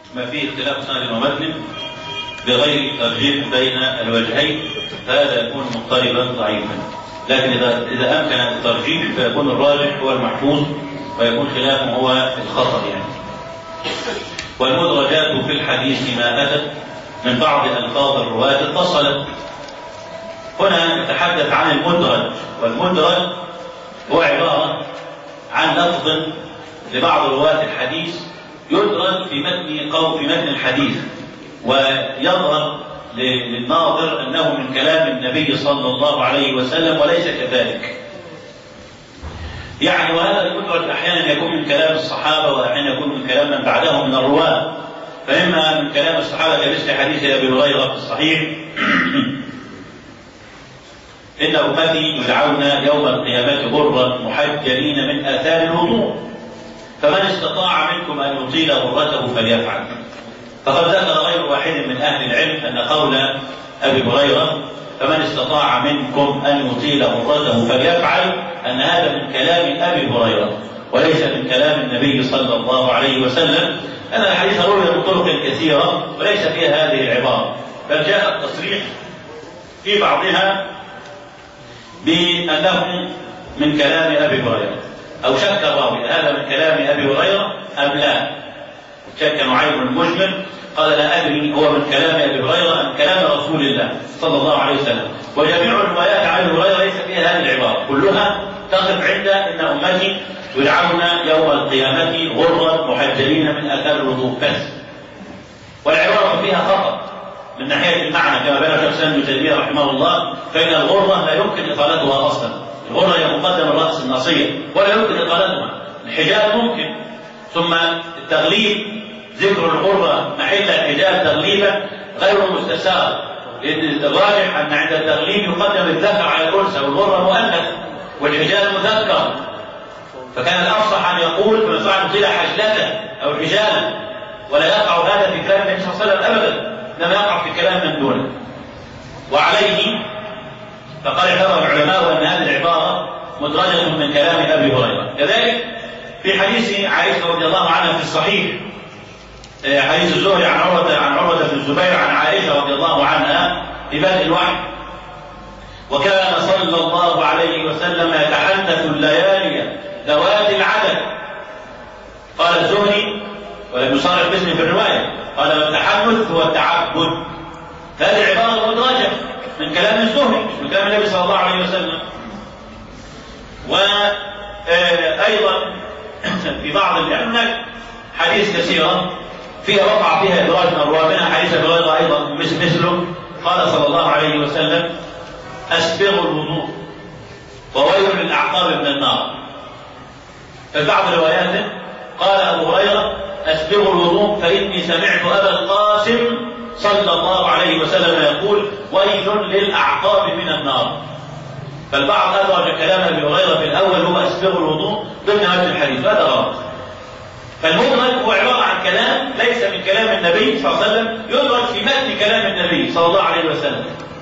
ما فيه اختلاف سند ومتن بغير ترجيح بين الوجهين فهذا يكون مضطربا ضعيفا لكن اذا اذا امكن الترجيح فيكون الراجح هو المحفوظ ويكون خلافه هو الخطر يعني والمدرجات في الحديث ما اتت من بعض الفاظ الرواه اتصلت هنا نتحدث عن المدرج والمدرج هو عباره عن لفظ لبعض رواة الحديث يدرج في متن قول في متن الحديث ويظهر للناظر انه من كلام النبي صلى الله عليه وسلم وليس كذلك. يعني وهذا المدرج احيانا يكون من كلام الصحابه واحيانا يكون من كلام من بعدهم من الرواه. فاما من كلام الصحابه كمثل حديث ابي هريره في الصحيح ان امتي يدعون يوم القيامه غرا محجلين من اثار الوضوء فمن استطاع منكم ان يطيل غرته فليفعل فقد ذكر غير واحد من اهل العلم ان قول ابي هريره فمن استطاع منكم ان يطيل غرته فليفعل ان هذا من كلام ابي هريره وليس من كلام النبي صلى الله عليه وسلم ان الحديث روي من طرق كثيره وليس فيها هذه العباره بل جاء التصريح في بعضها بانه من كلام ابي هريره او شك الراوي هذا من كلام ابي هريره ام لا شك نعيم المجمل قال لا ادري هو من كلام ابي هريره ام كلام رسول الله صلى الله عليه وسلم وجميع الروايات عن ابي هريره ليس فيها هذه العباره كلها تقف عند ان امتي يدعون يوم القيامه غرا محجلين من اثار الوضوء بس والعباره فيها خطا من ناحيه المعنى كما بين شيخ الاسلام ابن تيميه رحمه الله فان الغره لا يمكن اطالتها اصلا الغره هي مقدم الراس الناصيه ولا يمكن اطالتها الحجاب ممكن ثم التغليب ذكر الغرة محل الحجاب تغليبا غير مستساغ لأن الراجح أن عند التغليب يقدم الذكر على الأنثى والغرة مؤنث والحجاب مذكر فكان الأفصح أن يقول فمن فعل نطيل حجلته أو حجالا ولا يقع هذا في كلام النبي صلى الله عليه وسلم أبدا إنما يقع في كلام من دونه وعليه فقال اعتبر العلماء أن هذه العبارة مدرجة من كلام أبي هريرة كذلك في حديث عائشة رضي الله عنها في الصحيح حديث الزهري عن عروة عن عروة بن الزبير عن عائشة رضي الله عنها في بدء الوحي وكان صلى الله عليه وسلم يتحدث الليالي ذوات العدد قال الزهري ولم يصرح باسمه في الرواية قال والتحدث هو التعبد هذه عبارة مدرجة من كلام الزهري مش من كلام النبي صلى الله عليه وسلم وأيضا في بعض الأمثلة حديث كثيرة فيها وقع فيها إدراج من الرواة منها حديث أبي هريرة أيضا مثله قال صلى الله عليه وسلم أسبغوا الوضوء وويل للأعقاب من النار في بعض رواياته قال أبو هريرة أسبغوا الوضوء فإني سمعت أبا القاسم صلى الله عليه وسلم يقول ويل للأعقاب من النار فالبعض أدرج كلام أبي هريرة في الأول هو أسبغوا الوضوء ضمن هذا الحديث هذا غلط فالمدرج هو عبارة عن كلام ليس من كلام النبي صلى الله عليه وسلم يدرج في متن كلام النبي صلى الله عليه وسلم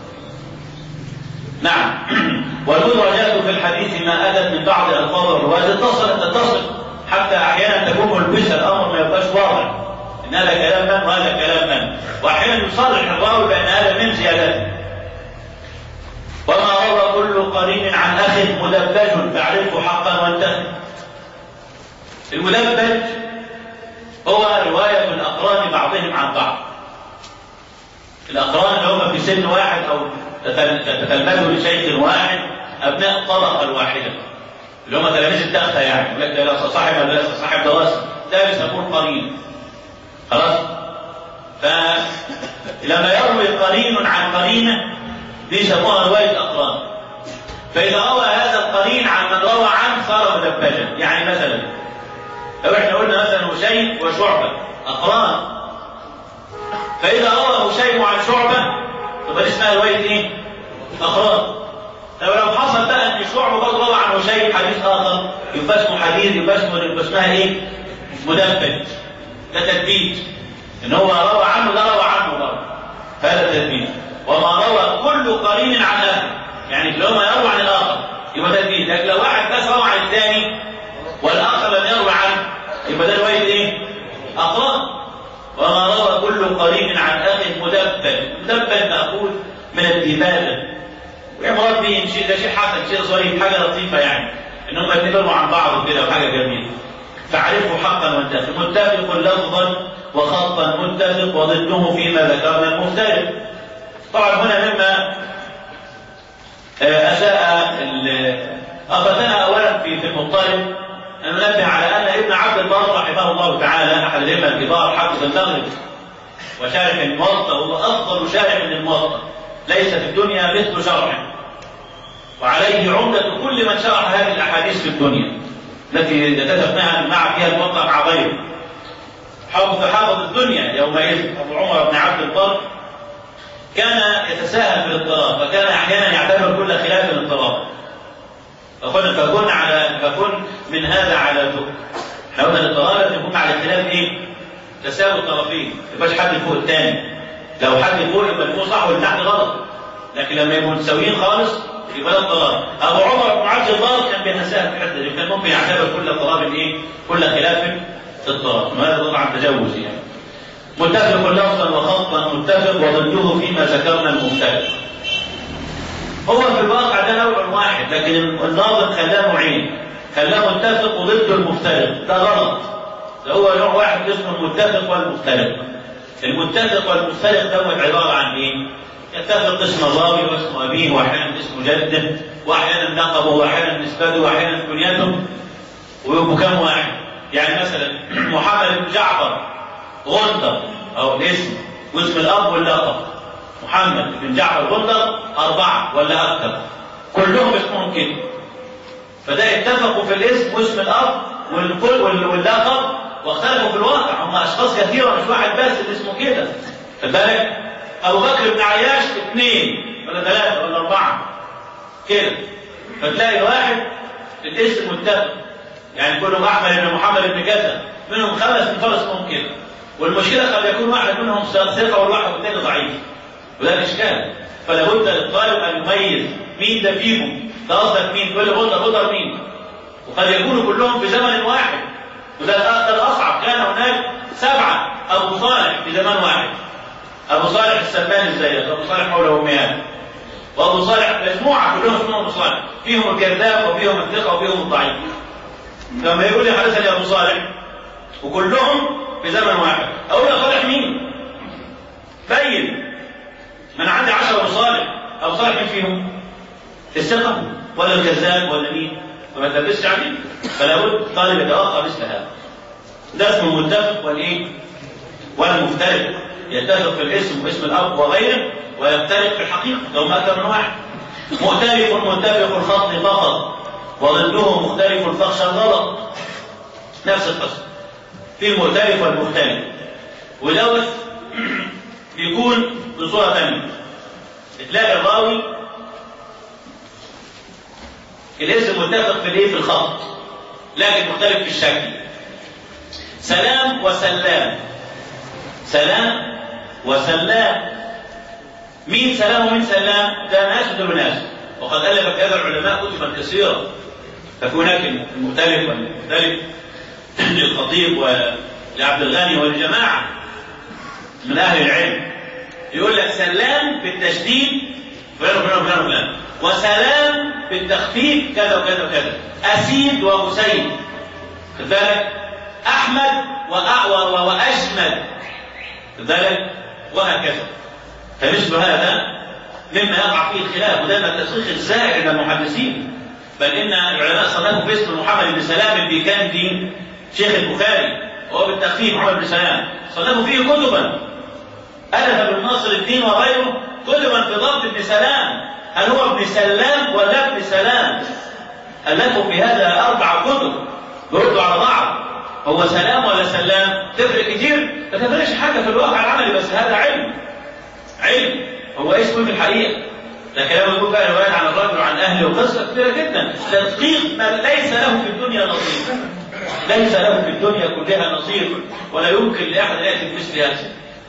نعم والمدرجات في الحديث ما أتت من بعض ألفاظ الرواة اتصلت تتصل حتى أحيانا تكون ملبسة الأمر ما يبقاش واضح إن هذا كلام من وهذا كلام من وأحيانا يصرح الراوي بأن هذا من زيادته وما روى كل قرين عن أخ مدبج فاعرفه حقا وانتهي المدبج هو رواية الأقران بعضهم عن بعض الأقران اللي هم في سن واحد أو تتلمذوا لشيخ واحد أبناء الطبقة الواحدة اللي هم تلاميذ التختة يعني يقول لك ده صاحب مدرسة صاحب دراسة ده بيسموه قرين خلاص فلما يروي قرين عن قرينه دي يسموها رواية أقران فإذا روى هذا القرين عن من روى عنه صار مدبجا يعني مثلا لو احنا قلنا مثلا هشيم وشعبة أقران فإذا روى هشيم عن شعبة تبقى اسمها رواية إيه؟ أقران طب لو حصل بقى إن شعبة برضه روى عن هشيم حديث آخر يبقى اسمه حديث يبقى اسمه يبقى اسمها إيه؟ مدبج ده تدبيج إن هو روى عنه ده روى عنه برضه هذا تدبيج وما روى كل قرين عن أهله يعني لو ما يروى عن الآخر يبقى تدبيج لكن لو واحد بس روى عن الثاني والآخر لم يروى عنه يبقى ده رواية إيه؟ أقران وما روى كل قريب عن أخ مدبل مدبل مأخوذ من الدبالة ويمرض به شيء ده شيء حسن شيء ظريف حاجة لطيفة يعني إن هم يتبروا عن بعض كده وحاجة جميلة فاعرفه حقا واتفق متفق لفظا وخطا متفق وضده فيما ذكرنا المفترق طبعا هنا مما أساء أخذنا أولا في في المضطرب أن ننبه على أن ابن عبد البر رحمه الله تعالى أحد الأئمة الكبار حافظ المغرب وشارح الموطأ هو أفضل شارح من الموطأ ليس في الدنيا مثل شرحه وعليه عمدة كل من شرح هذه الأحاديث في الدنيا التي اتفقنا مع فيها الموطأ مع غيره حافظ حافظ الدنيا يومئذ أبو عمر بن عبد البر كان يتساهل في الاضطراب فكان احيانا يعتبر كل خلاف الاضطراب فكن فكن على فكن من هذا على ذوق احنا قلنا الاضطراب لازم يكون على خلاف ايه؟ تساوي الطرفين ما يبقاش حد فوق الثاني لو حد فوق يبقى الفوق صح واللي تحت غلط لكن لما يبقوا متساويين خالص يبقى ده اضطراب ابو عمر بن عبد البر كان بيتساهل في الحته دي كان ممكن يعتبر كل اضطراب ايه؟ كل خلاف في اضطراب وهذا طبعا تجاوز يعني متفق لفظا وخطا متفق وضده فيما ذكرنا المفترق هو في الواقع ده نوع واحد لكن الناظم خلاه نوعين خلاه متفق وضد المفترق ده غلط ده هو نوع واحد اسمه المتفق والمفترق المتفق والمفترق دوت عباره عن ايه؟ يتفق اسم الراوي واسم ابيه واحيانا اسم جده واحيانا لقبه واحيانا نسبته واحيانا كنيته ويبقوا كم واحد؟ يعني مثلا محمد بن جعفر غندر او الاسم واسم الاب واللقب محمد بن جعفر غندر اربعه ولا اكثر كلهم اسمهم كده فده اتفقوا في الاسم واسم الاب والكل واللقب واختلفوا في الواقع هم اشخاص كثيره مش واحد بس اللي اسمه كده خد بالك ابو بكر بن عياش اثنين ولا ثلاثه ولا اربعه كده فتلاقي واحد في الاسم متفق يعني كلهم احمد بن محمد بن كذا منهم خمس من اسمهم كده والمشكله قد يكون واحد منهم ثقه والواحد الثاني ضعيف وده الاشكال فلا بد للطالب ان يميز مين ده فيهم ده قصدك مين تقول لي غدر غدر مين وقد يكونوا كلهم في زمن واحد وده الاصعب كان هناك سبعه ابو صالح في زمان واحد ابو صالح السمان الزيات ابو صالح مولى امهات وابو صالح مجموعه كلهم اسمهم ابو صالح فيهم الكذاب وفيهم الثقه وفيهم الضعيف لما يقول لي حدثني ابو صالح وكلهم في زمن واحد اقول له صالح مين بين من عندي عشر ابو صالح ابو صالح مين فيهم الثقه ولا الكذاب ولا مين فما تلبسش عليه فلا بد طالب يتوقع مثل هذا ده اسمه المتفق والايه والمفترق يتفق في الاسم واسم الاب وغيره ويفترق في الحقيقه لو ما اكثر من واحد مؤتلف متفق الخط فقط وضده مختلف فخشى الغلط نفس القصه في المؤتلف والمختلف ودوت بيكون بصورة ثانية تلاقي الراوي الاسم متفق في الايه في الخط لكن مختلف في الشكل سلام وسلام سلام وسلام مين سلام ومين سلام ده ناس ودول ناس وقد الف في هذا العلماء كتبا كثيره ففي هناك المختلف والمختلف للخطيب ولعبد الغني ولجماعة من أهل العلم يقول لك سلام بالتشديد فلان وفلان وفلان وفلان وسلام بالتخفيف كذا وكذا وكذا أسيد وأسيد خد بالك أحمد وأعور وأجمد خد بالك وهكذا فمثل هذا مما يقع فيه الخلاف وده التدقيق الزائد عند المحدثين بل ان العلماء صنفوا باسم محمد بن سلام البيكندي شيخ البخاري وهو بالتخفيف محمد بن سلام صنفوا فيه كتبا الف ابن ناصر الدين وغيره كتبا في ضبط ابن سلام هل هو ابن سلام ولا ابن سلام الفوا في هذا اربع كتب بيردوا على بعض هو سلام ولا سلام تفرق كتير ما تفرقش حاجه في الواقع العملي بس هذا علم علم هو اسمه في الحقيقه لكن لما يقول بقى روايات عن الرجل وعن اهله وقصه كبيره جدا تدقيق ما ليس له في الدنيا نصيب ليس له في الدنيا كلها نصيب ولا يمكن لاحد ان ياتي بمثل هذا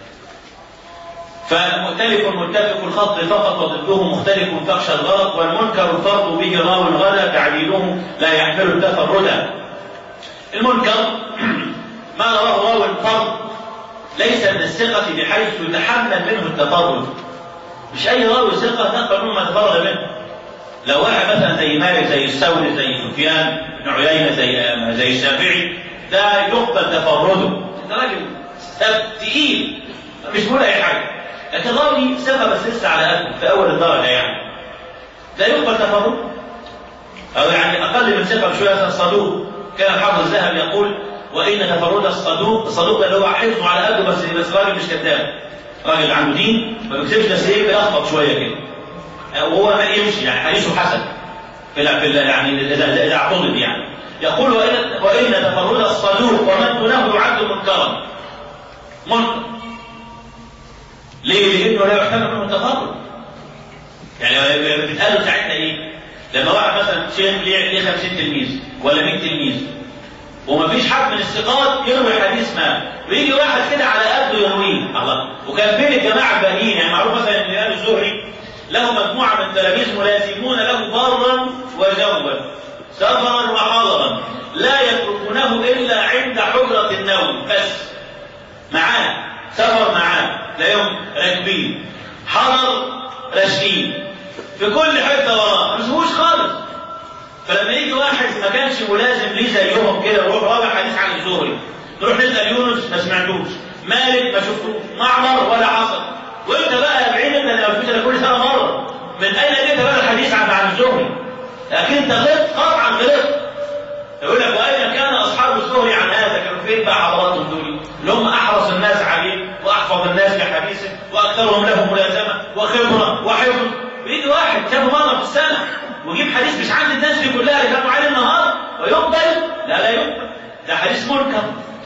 فمختلف متفق الخط فقط وضده مختلف فخشى الغلط والمنكر الفرد به راو غدا تعديله لا يحمل التفردا المنكر ما رواه راو فرد ليس من الثقة بحيث يتحمل منه التفرد مش أي راوي ثقة نقبل منه ما تفرد منه لو واحد مثلا زي مالك زي الثوري زي سفيان بن عيينة زي زي الشافعي ده يقبل تفرده ده راجل تقيل مش بيقول أي حاجة لكن راوي ثقة بس لسه على قده في أول الدرجة يعني لا يقبل تفرده أو يعني أقل من ثقة بشوية الصدوق كان الحافظ الذهبي يقول وإن تفرد الصدوق الصدوق اللي هو حفظه على قده بس بس راجل مش كذاب راجل عنده دين ما بيكتبش بس ايه بيلخبط شويه كده وهو ما يمشي يعني حديثه حسن في يعني اذا اذا اعتضد يعني يقول وان وان تفرد الصدوق ومن دونه يعد منكرا منكر ليه؟ لانه لا يحتمل منه التفرد يعني بيتقالوا ساعتها ايه؟ لما واحد مثلا شيخ ليه 50 تلميذ ولا 100 تلميذ وما فيش حد من الثقات يروي حديث ما ويجي واحد كده على قده يرويه الله وكان بين الجماعه الباقيين يعني معروف مثلا ان الامام الزهري له مجموعه من التلاميذ ملازمون له برا وجوا سفرا وحضرا لا يتركونه الا عند حجره النوم بس معاه سفر معاه تلاقيهم راكبين حضر راشدين في كل حته وراه ما يسيبوش خالص فلما يجي واحد ما كانش ملازم ليه زيهم كده ويروح رابع حديث عن الزهري نروح نسال يونس ما سمعتوش مالك ما شفتوش معمر ولا حصل وانت بقى بعيد انت لو فيت كل سنه مره من اين جئت بقى الحديث عن عن الزهري لكن انت غلطت قطعا غلطت يقول لك واين كان اصحاب الزهري عن هذا كانوا فين بقى حضراتهم دول اللي هم احرص الناس عليه واحفظ الناس بحديثه واكثرهم له ملازمه وخبره وحفظ ويجي واحد شافه مره في السنه ويجيب حديث مش عند الناس دي كلها اللي كانوا عليه النهار ويقبل لا لا يقبل ده حديث منكر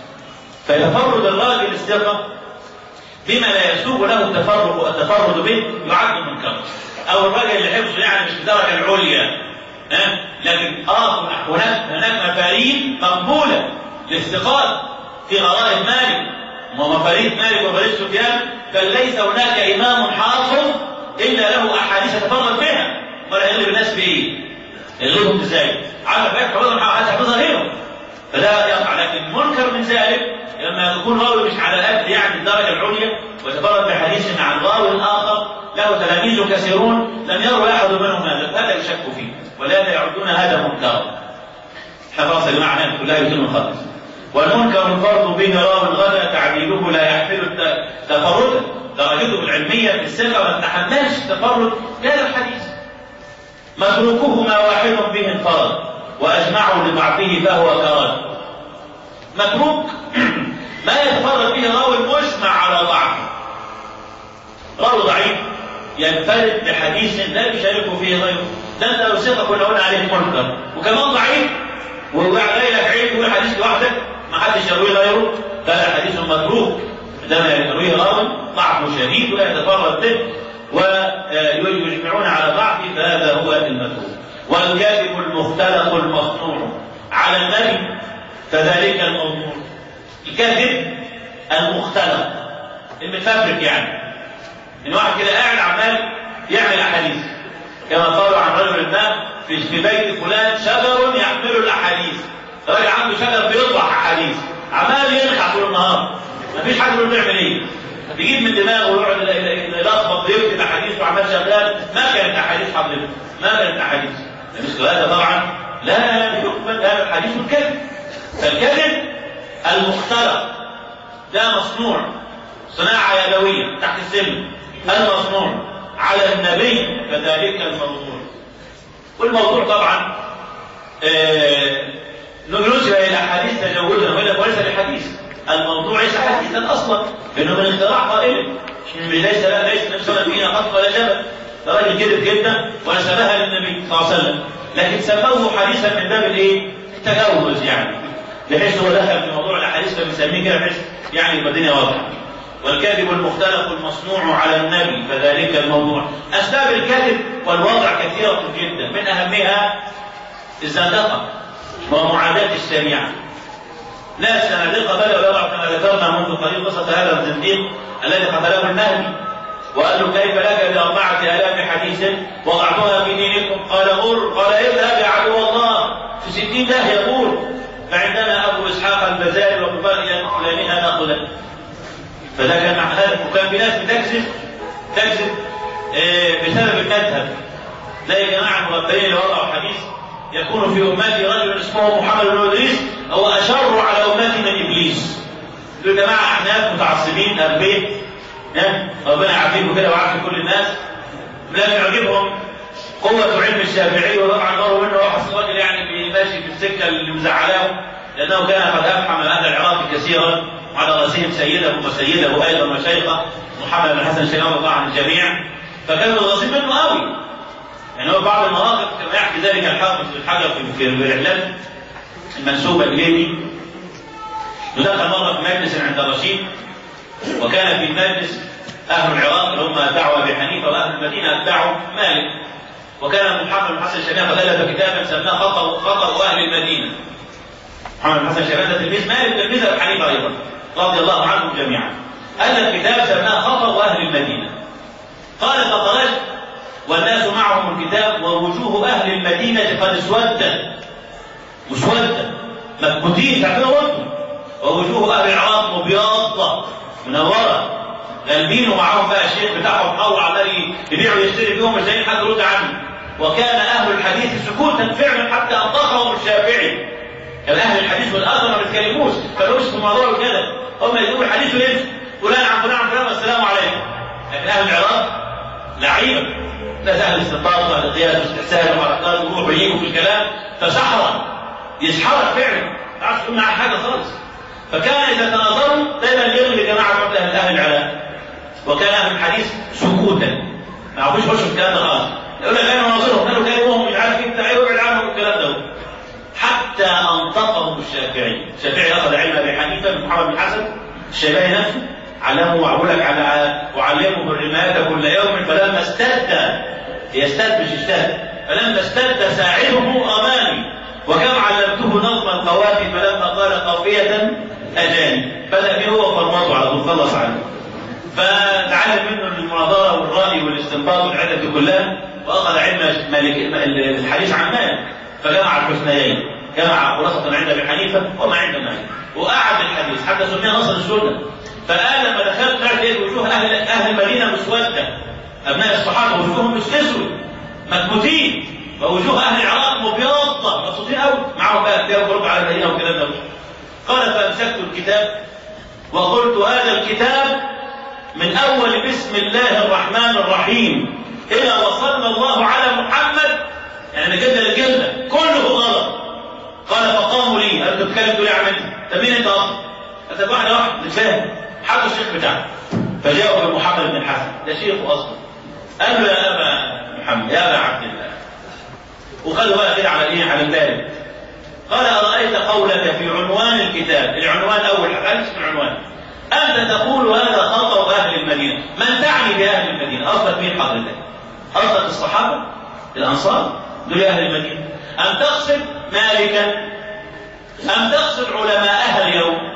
فيتفرد الراجل الثقة بما لا يسوغ له التفرد التفرد به يعد منكرا او الراجل اللي حفظه يعني مش بالدرجه العليا ها لكن اه هناك هناك مفاريد مقبوله للثقات في غرائب مالك ومفاريد مالك ومفاريد سفيان بل ليس هناك امام حافظ الا له احاديث يتفرد بها ولا يغلب الناس بايه؟ يغلبهم ازاي؟ على فكره حفظهم حافظها غيرهم فده يقع لكن منكر من ذلك لما يكون راوي مش على قد يعني الدرجه العليا ويتفرد بحديث عن راوي اخر له تلاميذ كثيرون لم يروي احد منهم هذا هذا يشك فيه ولهذا يعدون هذا منكرا احنا خلاص يا جماعه نعمل كلها يتم الخلص والمنكر الفرض به راو غدا تعديله لا يحمل تفردا درجته العلميه في الثقه ما تحملش تفرد هذا الحديث متروكهما واحد به انفرد واجمعوا لضعفه فهو كرد متروك ما يتفرد به راوي مجمع على ضعفه راوي ضعيف ينفرد بحديث لا يشاركه فيه غيره ده انت لو ثقه كنا قلنا عليه منكر وكمان ضعيف وجاي لك عيب يقول حديث لوحدك ما حدش يرويه غيره فلا حديث متروك عندما يرويه راوي ضعفه شديد ولا يتفرد به ويجمعون على ضعفه فهذا هو المتروك والكاتب المختلق المصنوع على النبي فذلك الموضوع الكذب المختلق المتفبرك يعني ان واحد كده قاعد عمال يعمل احاديث كما قالوا عن رجل ما في بيت فلان شجر يحمل الاحاديث راجل عنده شجر بيطلع احاديث عمال ينخع طول النهار مفيش حد يقول بيعمل ايه بيجيب من دماغه ويقعد يلخبط ويكتب احاديث وعمال شغال ما كانت احاديث حضرتك ما كانت احاديث مثل هذا طبعا لا يقبل هذا الحديث الكذب فالكذب المختلق ده مصنوع صناعة يدوية تحت السلم المصنوع على النبي كذلك الموضوع والموضوع طبعا آه نسب الى احاديث تجوزا ولا وليس بحديث الموضوع ليس حديثا اصلا لانه من اختراع قائل ليس لا ليس نفسنا فينا قط ولا جبل ده راجل كذب جدا ونسبها للنبي صلى الله عليه وسلم لكن سموه حديثا من باب الايه؟ التجاوز يعني بحيث هو دخل في موضوع الاحاديث فبنسميه كده بحيث يعني يبقى الدنيا واضحه والكذب المختلق المصنوع على النبي فذلك الموضوع اسباب الكذب والوضع كثيره جدا من اهمها الزندقه ومعاداه الشريعه ناس زنادقه بداوا يضعوا كما ذكرنا منذ قليل قصه هذا الزنديق الذي قتله المهدي وقال له كيف لك بأربعة آلاف حديث وضعتها في دينكم قال غر قال اذهب يا عدو الله في ستين ده يقول فعندنا أبو إسحاق البزاري وقفاء إلى فلانها نأخذ فده كان هدف وكان في ناس بتكذب تكذب آه، بسبب المذهب زي جماعه المغفلين اللي وضعوا حديث يكون في امتي رجل اسمه محمد بن ادريس هو اشر على امتي من ابليس دول جماعه احناف متعصبين اغبياء ها ربنا يعافيكم كده ويعافي كل الناس لم يعجبهم قوة علم الشافعي وطبعا ظهروا منه واحد راجل يعني ماشي في السكة اللي مزعلاه لأنه كان قد أفحم أهل العراق كثيرا على رأسهم سيده وسيده أيضا وشيخه محمد بن حسن شيخ رضي الله عن الجميع فكانوا غاصين منه قوي يعني هو بعض المواقف كما يحكي ذلك الحافظ في الحجر في الرحلات المنسوبة إليه دخل مرة في مجلس عند الرشيد وكان في المجلس أهل العراق اللي هم أتباعوا أبي حنيفة وأهل المدينة أتباعوا مالك وكان محمد بن حسن الشيباني ألف كتابا سماه خطأ خطأ أهل المدينة محمد بن حسن الشيباني تلميذ مالك تلميذ أبي حنيفة أيضا رضي الله عنهم جميعا ألف كتاب سماه خطأ أهل المدينة قال فخرجت والناس معهم الكتاب ووجوه أهل المدينة قد اسودت مسودة مكبوتين تعرفين وانتم ووجوه أهل العراق مبيضة منورة غالبين ومعاهم بقى الشيخ بتاعهم حول عمال يبيع ويشتري فيهم مش لاقيين حد يرد عنه وكان اهل الحديث سكوتا فعلا حتى انطقهم الشافعي كان اهل الحديث والاخر ما بيتكلموش فلوش في موضوع كده هم يقولوا الحديث ويمشوا فلان عن فلان عن فلان والسلام عليكم لكن اهل العراق لعيبه ناس اهل استنباط واهل قياس واستحسان وحركات وروح ويجوا في الكلام فسحرا يسحرك فعلا ما تعرفش تقول معاه حاجه خالص فكان اذا تناظروا دايما يغلي جماعه اهل اهل العراق وكان اهل الحديث سكوتا ما عرفوش يخشوا في الكلام ده خالص يقول لك انا ناظرهم قالوا كلمهم مش عارف انت ايه وابعد عنهم الكلام ده حتى انطقهم الشافعي الشافعي اخذ علم ابي حنيفه من محمد بن حسن الشيباني نفسه علمه وعقول لك على وعلمه الرمايه كل يوم فلما استد يستد مش اشتد فلما استد ساعده امامي وكم علمته نظم القوافي فلما قال قافيه اجاني بدا به هو وفرمته على طول خلص عنه فتعلم منه المناظرة والرأي والاستنباط والعلة دي كلها وأخذ علم مالك الحديث عن مالك فجمع الحسنيين جمع خلاصة عند أبي حنيفة وما عند مالك وقعد الحديث حتى سمي نصر السنة فقال لما دخلت طلعت لقيت وجوه أهل أهل المدينة مسودة أبناء الصحابة وجوههم مش أسود مكبوتين ووجوه أهل العراق مبيضة مبسوطين قوي معاهم بقى كتاب وربع على المدينة والكلام ده قال فأمسكت الكتاب وقلت هذا الكتاب من أول بسم الله الرحمن الرحيم إلى وصلنا الله على محمد يعني جلد الجلدة كله غلط قال فقاموا لي قال بتتكلم تقول يا عم انت طب مين انت اصلا؟ قال واحده واحده مش فاهم حتى الشيخ بتاعه فجاءوا بمحمد بن الحسن ده شيخه اصلا قال له يا ابا محمد يا ابا عبد الله وخدوا بقى كده على ايه على الباب قال ارايت قولك في عنوان الكتاب العنوان اول حاجه اسم العنوان أنت تقول هذا خطأ أهل المدينة من تعني بأهل المدينة قصدك مين حضرتك قصدك الصحابة الأنصار دول أهل المدينة أم تقصد مالكا أم تقصد علماء أهل اليوم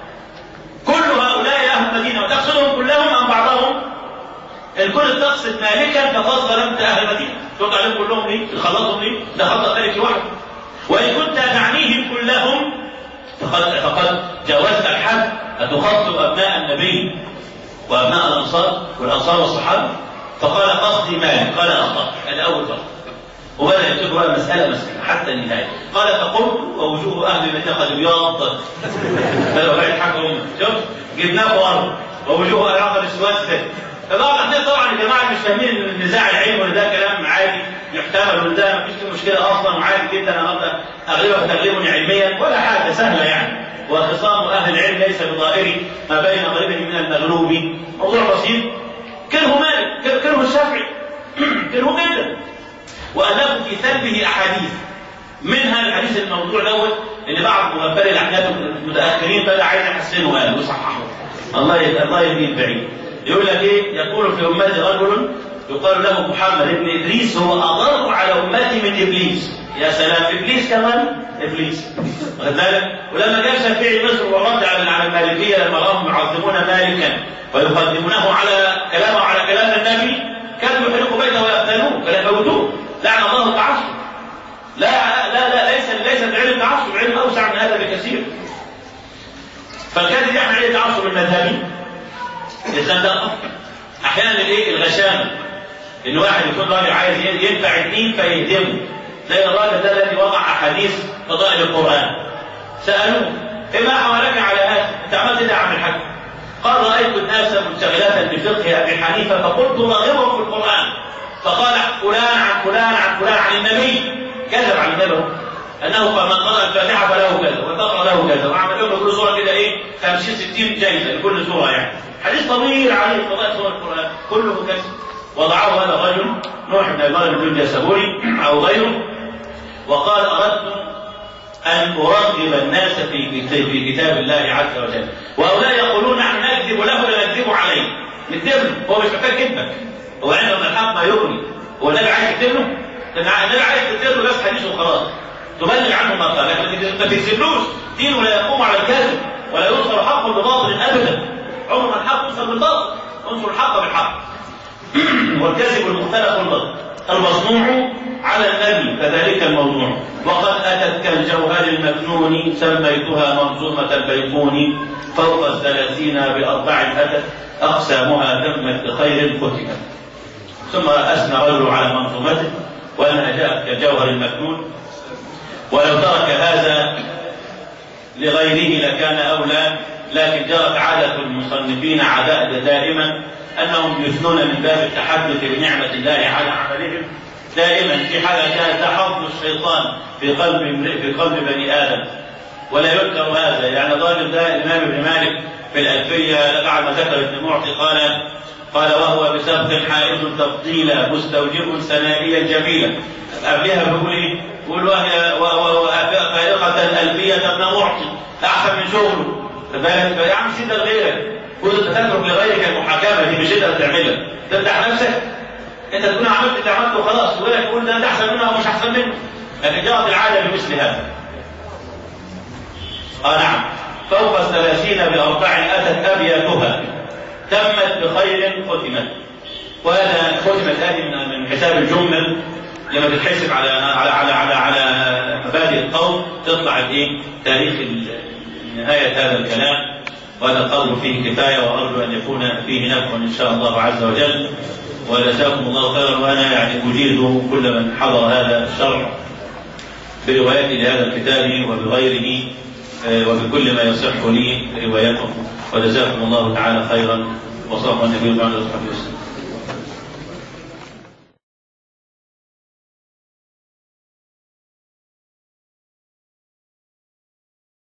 كل هؤلاء أهل المدينة وتقصدهم كلهم أم بعضهم إن كنت تقصد مالكا فقد ظلمت أهل المدينة تقول عليهم كلهم ليه تخلصهم ليه ده خطأ مالكي وحده وإن كنت تعنيهم كلهم فقد فقد جاوزت الحد أتخاطب أبناء النبي وأبناء الأنصار والأنصار والصحابة فقال قصدي مالك قال أخطأ هذا أول فرق وبدأ يكتب بقى مسألة مسألة حتى النهاية قال فقلت ووجوه أهل المدينة قد ابيضت بدأوا بقى يضحكوا هم شوف جبناه أرض ووجوه أهل العقل اسودت فبعض الناس طبعا يا جماعة مش فاهمين النزاع العلمي ولا ده كلام عادي يحتمل وده مفيش فيه مشكلة أصلا وعادي جدا أنا أقدر أغلبك تغلبني علميا ولا حاجة سهلة يعني وخصام أهل العلم ليس بضائري ما بين غريب من المغلوب موضوع بسيط كره مالك كره الشافعي كره جدا وألفوا في سلبه أحاديث منها الحديث الموضوع دوت اللي بعض مغفلي الأحناف المتأخرين بدا عايز يحسنه قال ويصححه الله ي... الله يهديه بعيد يقول لك ايه يقول في امتي رجل يقال له محمد بن ادريس هو اضر على امتي من ابليس يا سلام ابليس كمان ابليس واخد بالك ولما جاء شافعي مصر ورد على على المالكيه لما راهم يعظمون مالكا ويقدمونه على كلامه على كلام النبي كانوا يحرقوا بيته ويقتلوه كانوا يموتوه لعن الله التعصب لا لا لا ليس ليس العلم تعصب علم اوسع من هذا بكثير فالكاتب يحمل عليه تعصب المذهبي الزندقه احيانا الايه الغشامه ان واحد يكون راجل عايز ينفع الدين فيهدمه زي الراجل ده الذي وضع احاديث فضائل القران سالوه فما حملك على هذا؟ انت عملت ايه يا عم الحاج؟ قال رايت الناس منشغلات بفقه ابي حنيفه فقلت راغبهم في القران فقال فلان عن فلان عن فلان عن النبي كذب عن النبي انه قال من قرأ الفاتحه فله كذا وتقرا له كذا وعمل لهم كل سوره كده ايه 50 60 جايزه لكل سوره يعني حديث طويل عليه فضائل سوره القران كله كذب وضعه هذا الرجل نوح بن ابي بن الجسبوري او غيره وقال اردت ان ارغب الناس في في كتاب الله عز وجل وهؤلاء يقولون نحن نكذب له ولا نكذب عليه نكذب له هو مش محتاج كذبك هو عنده من الحق ما يغني هو النبي عايز يكتب له النبي عايز تكتب له بس حديث وخلاص تبلغ عنه ما قال لكن ما تكذبلوش دينه لا يقوم على الكذب ولا ينصر حق بباطل ابدا عمر ما الحق ينصر بالباطل انصر الحق بالحق والكذب المختلف الباطل المصنوع على النبي كذلك الموضوع وقد اتت كالجوهر المكنون سميتها منظومه البيقون فوق الثلاثين باربع اتت اقسامها تمت بخير ختمت ثم اثنى رجل على منظومته وانها جاءت كالجوهر المكنون ولو ترك هذا لغيره لكان اولى لكن جرت عاده المصنفين عداء دائما انهم يثنون من باب التحدث بنعمه الله على عملهم دائما في حاله كانت تحض الشيطان في قلب في قلب بني ادم ولا يذكر هذا يعني الراجل ده الامام ابن مالك في الالفيه بعد ما ذكر ابن معطي قال قال وهو بسبق حائز تفضيلا مستوجب ثنائيا جميلا قبلها بيقول ايه؟ يقول وهي فارقة الألفية ابن معطي أحسن من شغله فبالك يا عم سيد لغيرك كنت تترك لغيرك المحاكمة دي مش انت بتعملها تفتح نفسك انت تكون عملت اللي عملته وخلاص ولا تقول ده انت احسن منه او مش احسن منه لكن جرت العاده بمثل هذا اه نعم فوق الثلاثين بأربع أتت أبياتها تمت بخير ختمت وهذا ختمت هذه من من حساب الجمل لما تتحسب على على على على على مبادئ القول تطلع الايه؟ تاريخ نهايه هذا الكلام وهذا القول فيه كفايه وارجو ان يكون فيه نفع ان شاء الله عز وجل وجزاكم الله خيرا وانا يعني اجيز كل من حضر هذا الشرح بروايتي لهذا الكتاب وبغيره وبكل ما يصح لي روايته وجزاكم الله تعالى خيرا وصلى الله عليه وسلم